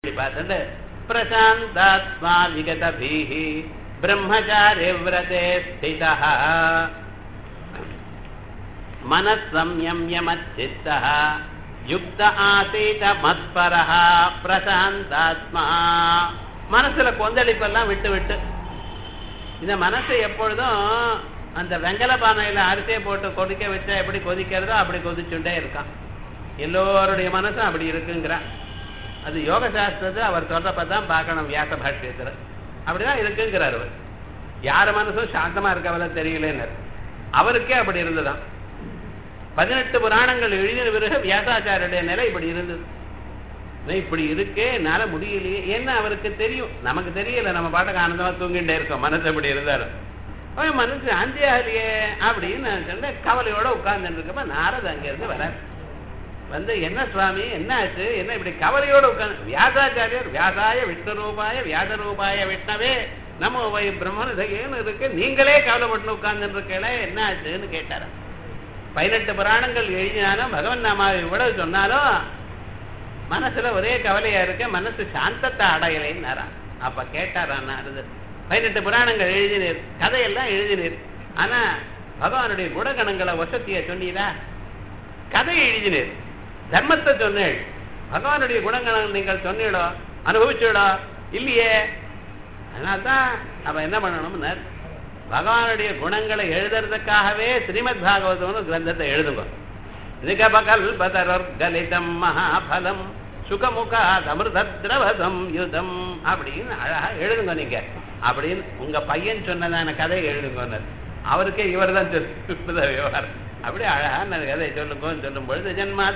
இப்படி பார்த்துட்டு பிரசாந்தாத்மா விகதபீஹ பிரம்மச்சாரி விரதே ஸ்திதா मनस्संयम्यमच्चित्तः யுக்த ஆசீத மத்பரஹ பிரசாந்தாத்மா மனசுல கொந்தளிப்பெல்லாம் விட்டு விட்டு இந்த மனசு எப்பொழுதும் அந்த வெங்கல பானையில அரிசியை போட்டு கொதிக்க வச்சா எப்படி கொதிக்கிறதோ அப்படி கொதிச்சுட்டே இருக்கான் எல்லோருடைய மனசும் அப்படி இருக்குங்கிறான் அது யோக சாஸ்திரத்தை அவர் சொல்றப்ப தான் பார்க்கணும் வியாச பாஷ்யத்தில் அப்படிதான் இருக்குங்கிறார் அவர் யார் மனசும் சாந்தமா இருக்கவள தெரியலன்னு அவருக்கே அப்படி இருந்துதான் பதினெட்டு புராணங்கள் எழுதின பிறகு வியாசாச்சாரியுடைய நிலை இப்படி இருந்தது இப்படி இருக்கே என்னால முடியலையே என்ன அவருக்கு தெரியும் நமக்கு தெரியல நம்ம பாட்டுக்கு ஆனந்தமா தூங்கிட்டே இருக்கோம் மனசு அப்படி இருந்தாலும் அவன் மனசு அந்தியாகலையே அப்படின்னு நான் சொன்னேன் கவலையோட உட்கார்ந்துட்டு இருக்கப்ப நாரத அங்கிருந்து வரார் வந்து என்ன சுவாமி என்ன ஆச்சு என்ன இப்படி கவலையோட உட்கார்ந்து வியாசாச்சாரியர் வியாசாய விஷ்ணுரூபாய வியாசரூபாய விஷ்ணவே நம்ம வை பிரம்மனசகேன்னு இருக்கு நீங்களே கவலைப்பட்டு உட்கார்ந்துட்டு இருக்கல என்ன ஆச்சுன்னு கேட்டாராம் பதினெட்டு புராணங்கள் எழுதினாலும் பகவன் நாமாவை இவ்வளவு சொன்னாலும் மனசுல ஒரே கவலையா இருக்க மனசு சாந்தத்தை அடையலைன்னாராம் அப்ப கேட்டாரான் நாரதர் பதினெட்டு புராணங்கள் எழுதினீர் கதையெல்லாம் எழுதினீர் ஆனா பகவானுடைய குணகணங்களை வசத்திய சொன்னீரா கதை எழுதினீர் தர்மத்தை சொன்னீள் பகவானுடைய குணகணம் நீங்கள் சொன்னீடோ அனுபவிச்சீடோ இல்லையே அதனால்தான் அவ என்ன பண்ணணும்னு பகவானுடைய குணங்களை எழுதுறதுக்காகவே ஸ்ரீமத் பாகவதம்னு கிரந்தத்தை எழுதுங்க நிகபகல்பதரர்கலிதம் மகாபலம் சுகமுகாத் அமிர்தத்ரவதம் யுதம் அப்படின்னு அழகா எழுதுங்க நீங்க அப்படின்னு உங்க பையன் சொன்னதான கதையை எழுதுங்க அவருக்கே இவர் தான் விவகாரம் அப்படி அழகான கதை சொல்லுங்க சொல்லும் பொழுது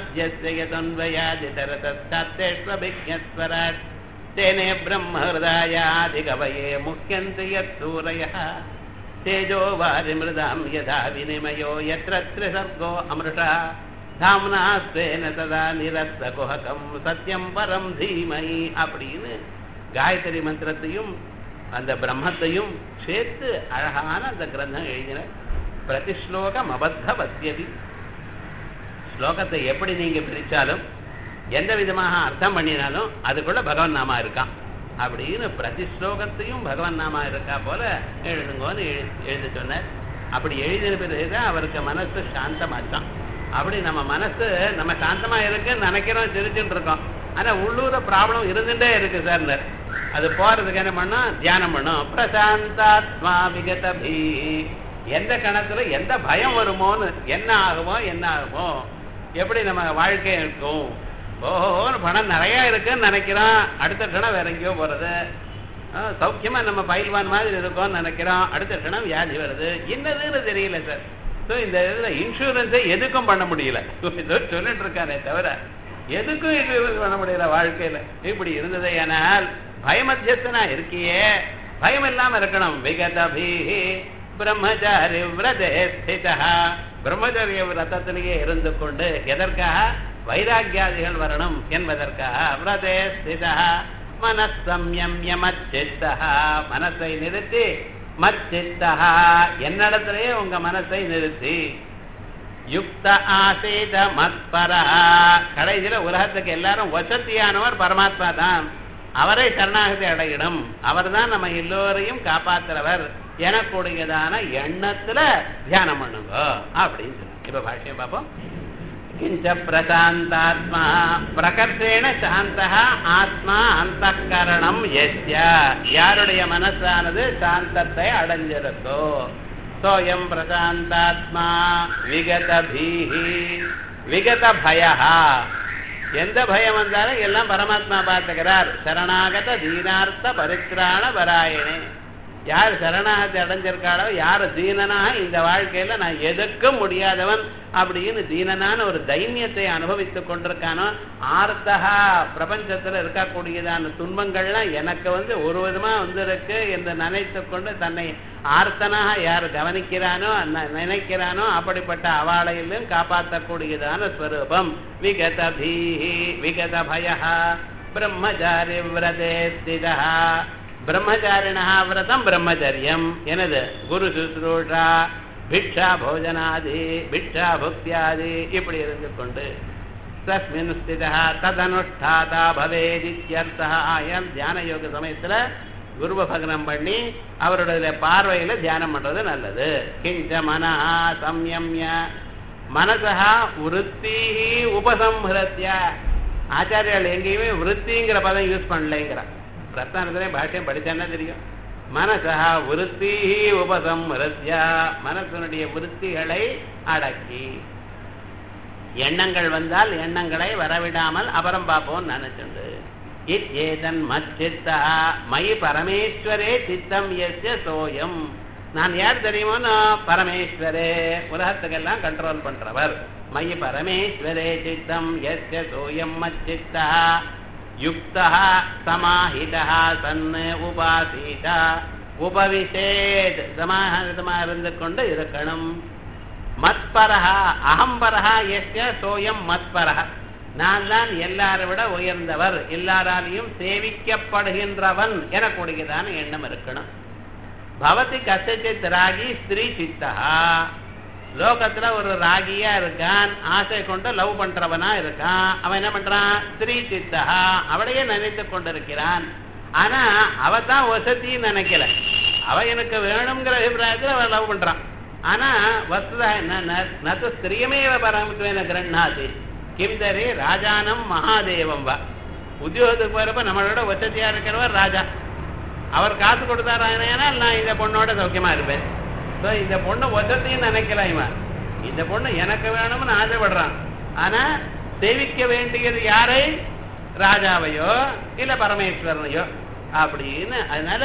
ஜன்மாத்யசன்வயாதிதரதேஸ்வராட் தேனே பிரம்ம ஹிருதாயாதிகவயே முக்கியந்தி யத் சூரயः तेजो वारिमृदां यथा विनिमयो यत्र त्रिसर्गो अमृषा தாம்னா ஸ்வேன சதா நிரஸ்தகுஹகம் சத்தியம் பரம் தீமை அப்படின்னு காயத்ரி மந்திரத்தையும் அந்த பிரம்மத்தையும் சேர்த்து அழகான அந்த கிரந்தம் எழுதின பிரதிஸ்லோகம் அபத்த பத்தியதி ஸ்லோகத்தை எப்படி நீங்க பிரிச்சாலும் எந்த விதமாக அர்த்தம் பண்ணினாலும் அதுக்குள்ள பகவன் நாமா இருக்கான் அப்படின்னு பிரதி ஸ்லோகத்தையும் பகவான் நாமா இருக்கா போல எழுதுங்கன்னு எழுத சொன்னார் அப்படி எழுதின பிறகுதான் அவருக்கு மனசு சாந்தமாச்சான் அப்படி நம்ம மனசு நம்ம சாந்தமா இருக்குன்னு நினைக்கிறோம் சிரிச்சுட்டு இருக்கோம் ஆனா உள்ளூர ப்ராப்ளம் இருந்துட்டே இருக்கு சார் அது போறதுக்கு என்ன பண்ணும் தியானம் பண்ணும் பிரசாந்தாத்மா விகதபி எந்த கணத்துல எந்த பயம் வருமோன்னு என்ன ஆகுமோ என்ன ஆகுமோ எப்படி நம்ம வாழ்க்கை இருக்கும் ஓஹோன்னு பணம் நிறைய இருக்குன்னு நினைக்கிறோம் அடுத்த க்ஷணம் வேற எங்கேயோ போறது சௌக்கியமா நம்ம பயில்வான் மாதிரி இருக்கோம்னு நினைக்கிறோம் அடுத்த க்ஷணம் வியாதி வருது என்னதுன்னு தெரியல சார் ஸோ இந்த இதுல இன்சூரன்ஸை எதுக்கும் பண்ண முடியல சொல்லிட்டு இருக்கானே தவிர எதுக்கும் இன்சூரன்ஸ் பண்ண முடியல வாழ்க்கையில இப்படி இருந்தது ஏனால் பயமத்தியஸ்தனா இருக்கியே பயம் இல்லாம இருக்கணும் விகதபி பிரம்மச்சாரி விரதே ஸ்திதா பிரம்மச்சரிய விரதத்திலேயே இருந்து கொண்டு எதற்காக வைராக்கியாதிகள் வரணும் என்பதற்காக விரதே ஸ்திதா மனசம்யம்யமச்சித்தா மனசை நிறுத்தி மச்சித்தா என்னிடத்திலேயே உங்க மனசை நிறுத்தி யுக்த ஆசீத மத்பரா கடைசியில உலகத்துக்கு எல்லாரும் வசதியானவர் பரமாத்மா தான் அவரை சரணாகதி அடையிடும் அவர் தான் நம்ம எல்லோரையும் காப்பாத்துறவர் எனக்கூடியதான எண்ணத்துல தியானம் பண்ணுங்க அப்படின்னு சொல்லி இப்ப பாஷ்யம் பார்ப்போம் கிஞ்ச பிரசாந்தாத்மா பிரகர்ஷேண சாந்தா ஆத்மா அந்த கரணம் எஸ்யா யாருடைய மனசானது சாந்தத்தை அடைஞ்சிருக்கோ சோயம் பிரசாந்தாத்மா விகத பீஹி விகத பயா எந்த பயம் வந்தாலும் எல்லாம் பரமாத்மா பார்த்துக்கிறார் சரணாகத தீனார்த்த பரித்ராண பராயணே யார் சரணாகத்தை அடைஞ்சிருக்காளோ யார் தீனனாக இந்த வாழ்க்கையில நான் எதுக்கும் முடியாதவன் அப்படின்னு தீனனான ஒரு தைரியத்தை அனுபவித்துக் கொண்டிருக்கானோ ஆர்த்தகா பிரபஞ்சத்துல இருக்கக்கூடியதான துன்பங்கள்லாம் எனக்கு வந்து ஒரு விதமா வந்திருக்கு என்று நினைத்து கொண்டு தன்னை ஆர்த்தனாக யார் கவனிக்கிறானோ நினைக்கிறானோ அப்படிப்பட்ட அவாளையிலும் காப்பாற்றக்கூடியதான ஸ்வரூபம் விகத பீஹி விகத பய பிரம்மச்சாரி விரதே ஸ்திதா பிரம்மச்சாரிணா விரதம் பிரம்மச்சரியம் எனது குரு சுஸ்ரூஷா பிக்ஷா போஜனாதி பிக்ஷா புக்தியாதி இப்படி இருந்து கொண்டு தஸ்மின் ஸ்திதா ததனுஷ்டாதா பவேதித்யர்த்தா ஆயால் தியான யோக சமயத்துல குருவ பகனம் பண்ணி அவருடைய பார்வையில தியானம் பண்றது நல்லது கிஞ்ச மனா சம்யம்ய மனசா விருத்தி உபசம்ஹிருத்திய ஆச்சாரியால் எங்கேயுமே விருத்திங்கிற பதம் யூஸ் பண்ணலைங்கிற பிரஸ்தானத்திலே பாஷ்யம் படிச்சேன்னா தெரியும் மனசா விருத்தி உபசம்ஹிருத்திய மனசனுடைய விருத்திகளை அடக்கி எண்ணங்கள் வந்தால் எண்ணங்களை வரவிடாமல் அப்புறம் பார்ப்போம் நினைச்சுண்டு இத்தேதன் மச்சித்தா மயி பரமேஸ்வரே சித்தம் எஸ்ய சோயம் நான் யார் தெரியுமோ நான் பரமேஸ்வரே உலகத்துக்கெல்லாம் கண்ட்ரோல் பண்றவர் மயி பரமேஸ்வரே சித்தம் எஸ்ய சோயம் மச்சித்தா யுக்தா சமாஹிதா சன் உபாசீதா உபவிசேத் சமாஹிதமா இருந்து கொண்டு இருக்கணும் மத்பரஹா அகம்பரஹா எஸ்ய சோயம் மத்பரஹா நான் தான் எல்லாரை விட உயர்ந்தவர் எல்லாராலையும் சேவிக்கப்படுகின்றவன் எனக்கூடியதான எண்ணம் இருக்கணும் பவதி கசச்சித் ராகி ஸ்திரீ சித்தா லோகத்துல ஒரு ராகியா இருக்கான் ஆசை கொண்டு லவ் பண்றவனா இருக்கான் அவன் என்ன பண்றான் ஸ்திரீ சித்தா அவளையே நினைத்து கொண்டிருக்கிறான் ஆனா அவ தான் வசதின்னு நினைக்கல அவ எனக்கு வேணுங்கிற அபிப்பிராயத்துல அவன் லவ் பண்றான் ஆனா வஸ்துதா என்ன நது ஸ்திரியமேவ பரமத்துவேன கிரண்ணாதி கிம் தரே ராஜானம் மகாதேவம் வா உத்தியோகத்துக்கு போறப்ப நம்மளோட வசதியா இருக்கிறவர் ராஜா அவர் காசு கொடுத்தாராங்கன்னா நான் இந்த பொண்ணோட சௌக்கியமா இருப்பேன் ஸோ இந்த பொண்ணு வசதின்னு நினைக்கலாம் இவன் இந்த பொண்ணு எனக்கு வேணும்னு ஆசைப்படுறான் ஆனா சேவிக்க வேண்டியது யாரை ராஜாவையோ இல்ல பரமேஸ்வரனையோ அப்படின்னு அதனால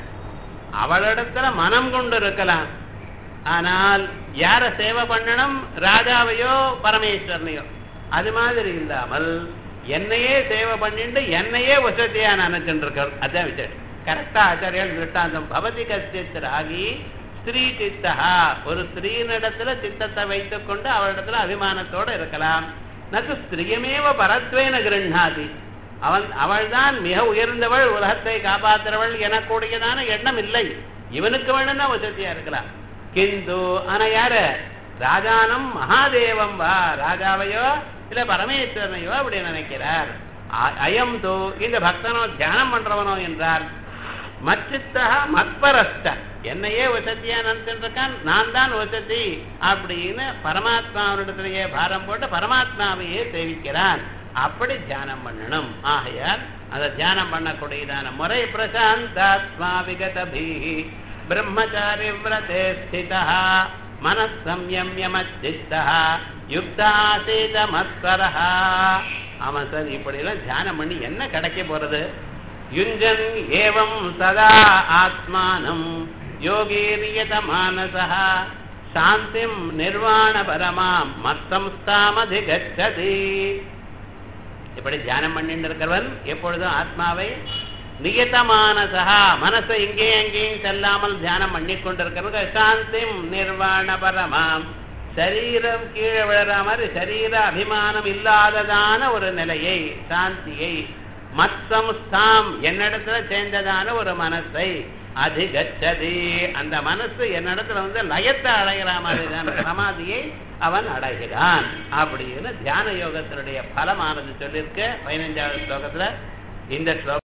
அவளிடத்துல மனம் கொண்டு இருக்கலாம் ஆனால் யார சேவை பண்ணணும் ராஜாவையோ பரமேஸ்வரனையோ அது மாதிரி இல்லாமல் என்னையே சேவை பண்ணிட்டு என்னையே வசதியா நினைச்சுட்டு இருக்கார் அதான் விசேஷம் கரெக்டா ஆச்சாரியால் திருட்டாந்தம் பவதி கஷ்டித் ராகி ஸ்திரீ சித்தா ஒரு ஸ்திரீனிடத்துல சித்தத்தை வைத்துக் கொண்டு அவளிடத்துல அபிமானத்தோட இருக்கலாம் நக்கு ஸ்திரியமேவ பரத்வேன கிருண்ணாதி அவன் அவள்தான் மிக உயர்ந்தவள் உலகத்தை காப்பாற்றுறவள் எனக்கூடியதான எண்ணம் இல்லை இவனுக்கு வேணும்னா வசதியா இருக்கலாம் கிந்து ஆனா யாரு ராஜானம் மகாதேவம் வா ராஜாவையோ இல்ல பரமேஸ்வரனையோ அப்படி நினைக்கிறார் அயம் தோ இந்த பக்தனோ தியானம் பண்றவனோ என்றால் மச்சித்தா மத்பரஸ்த என்னையே வசதியா நினைச்சிருக்கான் நான் தான் வசதி அப்படின்னு பரமாத்மாவிடத்திலேயே பாரம் போட்டு பரமாத்மாவையே சேவிக்கிறான் அப்படி தியானம் பண்ணணும் ஆகையால் அந்த தியானம் பண்ணக்கூடியதான முறை பிரசாந்தாத்மா விகதபி பிரம்மச்சாரி விரதே ஸ்திதா மனசம்யமியமச்சித்தா யுக்தாசீத மத்வரஹா அவன் சார் இப்படி எல்லாம் தியானம் பண்ணி என்ன கிடைக்க போறது யுஞ்சன் ஏவம் சதா ஆத்மானம் யோகீரியத மானசா சாந்திம் நிர்வாண பரமாம் மத்தம்ஸ்தாமதிகச்சதி இப்படி தியானம் பண்ணிட்டு இருக்கிறவன் எப்பொழுதும் ஆத்மாவை நியதமானசா மனசை இங்கேயும் அங்கேயும் செல்லாமல் தியானம் பண்ணி கொண்டிருக்கிறவங்க சாந்திம் நிர்வாண பரமாம் சரீரம் கீழே விழற மாதிரி சரீர அபிமானம் இல்லாததான ஒரு நிலையை சாந்தியை மத்தம் ஸ்தாம் என்னிடத்துல சேர்ந்ததான ஒரு மனசை அதிகச்சதி அந்த மனசு என்னிடத்துல வந்து லயத்தை அடைகிற மாதிரிதான சமாதியை அவன் அடைகிறான் அப்படின்னு தியான யோகத்தினுடைய பலமானது சொல்லியிருக்க பதினைஞ்சாவது ஸ்லோகத்துல இந்த ஸ்லோகம்